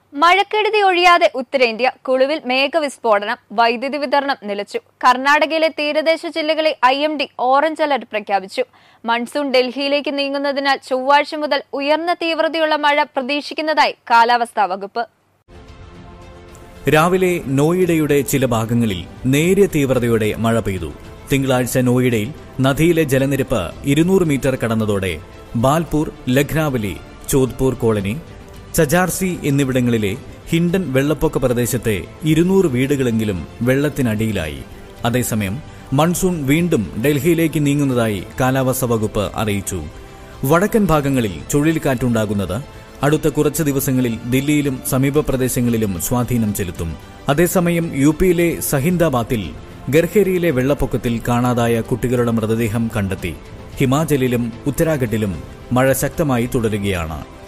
മഴക്കെടുതി ഒഴിയാതെ ഉത്തരേന്ത്യ കുളുവിൽ മേഘവിസ്ഫോടനം വൈദ്യുതി വിതരണം നിലച്ചു കർണാടകയിലെ തീരദേശ ജില്ലകളിൽ I M D orange alert പ്രഖ്യാപിച്ചു മൺസൂൺ ഡൽഹിയിലേക്ക് നീങ്ങുന്നതിനാൽ ചൊവ്വാഴ്ച മുതൽ ഉയർന്ന തീവ്രതയുള്ള മഴ പ്രതീക്ഷിക്കുന്നതായി കാലാവസ്ഥാ വകുപ്പ് രാവിലെ നോയിഡയുടെ ചില ഭാഗങ്ങളിൽ നേരിയ തീവ്രതയോടെ മഴ പെയ്തു തിങ്കളാഴ്ച നോയിഡയിൽ നദിയിലെ ജലനിരപ്പ് ഇരുന്നൂറ് മീറ്റർ കടന്നതോടെ ബാൽപൂർ ലഖ്നാവലി ചോദ്പൂർ കോളനി ചജാർസി എന്നിവിടങ്ങളിലെ ഹിൻഡൻ വെള്ളപ്പൊക്ക പ്രദേശത്തെ ഇരുന്നൂറ് വീടുകളെങ്കിലും വെള്ളത്തിനടിയിലായി അതേസമയം മൺസൂൺ വീണ്ടും ഡൽഹിയിലേക്ക് നീങ്ങുന്നതായി കാലാവസ്ഥാ വകുപ്പ് അറിയിച്ചു വടക്കൻ ഭാഗങ്ങളിൽ ചുഴലിക്കാറ്റുണ്ടാകുന്നത് അടുത്ത കുറച്ച് ദിവസങ്ങളിൽ ദില്ലിയിലും സമീപ പ്രദേശങ്ങളിലും സ്വാധീനം ചെലുത്തും അതേസമയം യു പിയിലെ സഹിന്ദാബാദിൽ ഗർഹേരിയിലെ വെള്ളപ്പൊക്കത്തിൽ കാണാതായ കുട്ടികളുടെ മൃതദേഹം കണ്ടെത്തി ഹിമാചലിലും ഉത്തരാഖണ്ഡിലും മഴ ശക്തമായി തുടരുകയാണ്